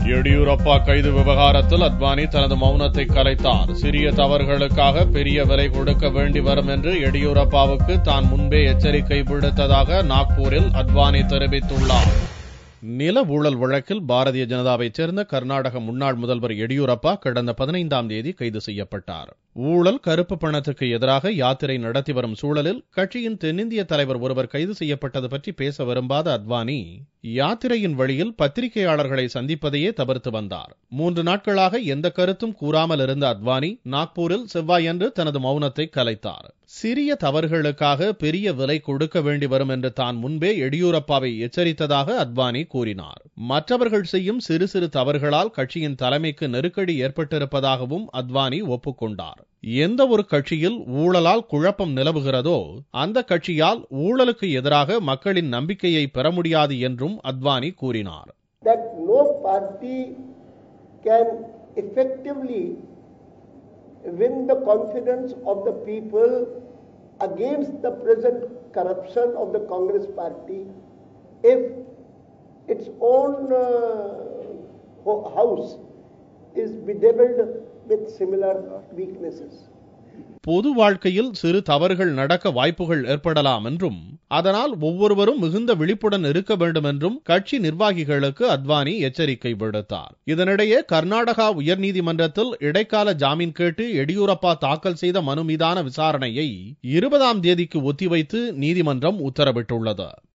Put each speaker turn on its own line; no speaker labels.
எடியூரப்பா கைது விவகாரத்தில் அத்வானி தனது மௌனத்தை கலைத்தார் சிறிய தவறுகளுக்காக பெரிய விலை கொடுக்க வேண்டி வரும் என்று எடியூரப்பாவுக்கு தான் முன்பே எச்சரிக்கை விடுத்ததாக நாக்பூரில் அத்வானி தெரிவித்துள்ளார் நில ஊழல் வழக்கில் பாரதிய ஜனதாவைச் சேர்ந்த கர்நாடக முன்னாள் முதல்வர் எடியூரப்பா கடந்த பதினைந்தாம் தேதி கைது செய்யப்பட்டார் ஊழல் கருப்பு பணத்துக்கு எதிராக யாத்திரை நடத்தி வரும் சூழலில் கட்சியின் தென்னிந்திய தலைவர் ஒருவர் கைது செய்யப்பட்டது பற்றி பேச விரும்பாத அத்வானி யாத்திரையின் வழியில் பத்திரிகையாளர்களை சந்திப்பதையே தவிர்த்து வந்தார் மூன்று நாட்களாக எந்த கருத்தும் கூறாமல் இருந்த அத்வானி நாக்பூரில் செவ்வாயன்று தனது மௌனத்தை கலைத்தார் சிறிய தவறுகளுக்காக பெரிய விலை கொடுக்க வேண்டி வரும் என்று தான் முன்பே எடியூரப்பாவை எச்சரித்ததாக அத்வானி கூறினார் மற்றவர்கள் செய்யும் சிறு சிறு தவறுகளால் கட்சியின் தலைமைக்கு நெருக்கடி ஏற்பட்டிருப்பதாகவும் அத்வானி ஒப்புக்கொண்டார் எந்த ஒரு கட்சியில் ஊழலால் குழப்பம் நிலவுகிறதோ அந்த கட்சியால் ஊழலுக்கு எதிராக மக்களின் நம்பிக்கையை பெற முடியாது என்றும் அத்வானி கூறினார்
that no party can effectively win the confidence of the people against the present corruption of the Congress party if its own uh, ho- house is bedeviled with similar weaknesses.
பொது வாழ்க்கையில் சிறு தவறுகள் நடக்க வாய்ப்புகள் ஏற்படலாம் என்றும் அதனால் ஒவ்வொருவரும் மிகுந்த விழிப்புடன் இருக்க வேண்டும் என்றும் கட்சி நிர்வாகிகளுக்கு அத்வானி எச்சரிக்கை விடுத்தார் இதனிடையே கர்நாடகா உயர்நீதிமன்றத்தில் இடைக்கால ஜாமீன் கேட்டு எடியூரப்பா தாக்கல் செய்த மனு மீதான விசாரணையை இருபதாம் தேதிக்கு ஒத்திவைத்து நீதிமன்றம் உத்தரவிட்டுள்ளது